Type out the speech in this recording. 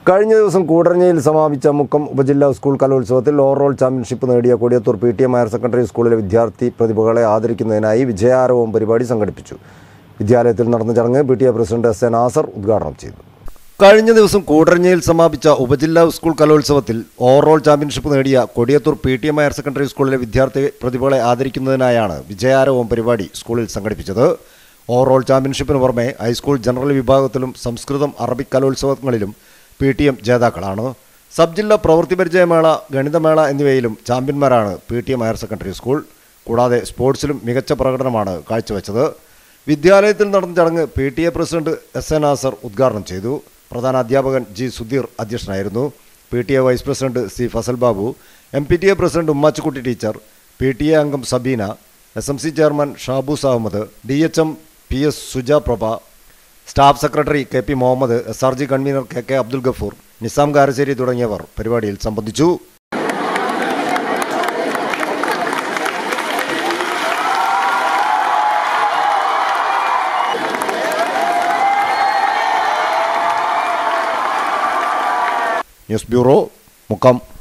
കഴിഞ്ഞ ദിവസം കൂടരഞ്ഞയിൽ സമാപിച്ച മുക്കം ഉപജില്ലാ സ്കൂൾ കലോത്സവത്തിൽ ഓവറോൾ ചാമ്പ്യൻഷിപ്പ് നേടിയ Kodiyathur P T M higher secondary സ്കൂളിലെ വിദ്യാർത്ഥി പ്രതിഭകളെ ആദരിക്കുന്നതിനായി വിജയാരവം പരിപാടി സംഘടിപ്പിച്ചു വിദ്യാലയത്തിൽ നടന്ന ചടങ്ങ് P T A president S A Nasar ഉദ്ഘാടനം ചെയ്തു കഴിഞ്ഞ ദിവസം കൂടരഞ്ഞയിൽ സമാപിച്ച ഉപജില്ലാ സ്കൂൾ കലോത്സവത്തിൽ ഓവറോൾ ചാമ്പ്യൻഷിപ്പ് നേടിയ Kodiyathur P T M higher secondary സ്കൂളിലെ വിദ്യാർത്ഥി പ്രതിഭകളെ ആദരിക്കുന്നതിനായാണ് വിജയാരവം പരിപാടി സ്കൂളിൽ സംഘടിപ്പിച്ചത് ഓവറോൾ ചാമ്പ്യൻഷിപ്പിന് പുറമെ ഹൈസ്കൂൾ ജനറൽ വിഭാഗത്തിലും സംസ്കൃതം അറബിക് കലോത്സവങ്ങളിലും പി ടി എം ജേതാക്കളാണ് സബ് ജില്ലാ പ്രവൃത്തി പരിചയമേള ഗണിതമേള എന്നിവയിലും ചാമ്പ്യന്മാരാണ് P T M higher secondary school കൂടാതെ സ്പോർട്സിലും മികച്ച പ്രകടനമാണ് കാഴ്ചവെച്ചത് വിദ്യാലയത്തിൽ നടന്ന ചടങ്ങ് P T A president S A Nasar ഉദ്ഘാടനം ചെയ്തു പ്രധാന അധ്യാപകൻ ജി സുധീർ അധ്യക്ഷനായിരുന്നു P T A vice president C Fazal Babu M P T A president Ummachukutty teacher P T A അംഗം Sabeena S M C chairman ഷാബൂസ് Ahammed D H M P S Suja Prabha staff secretary K P Muhammad S R G convener K K Abdul Gafoor Nizam Karassery തുടങ്ങിയവർ പരിപാടിയിൽ സംബന്ധിച്ചു news bureau Mukkam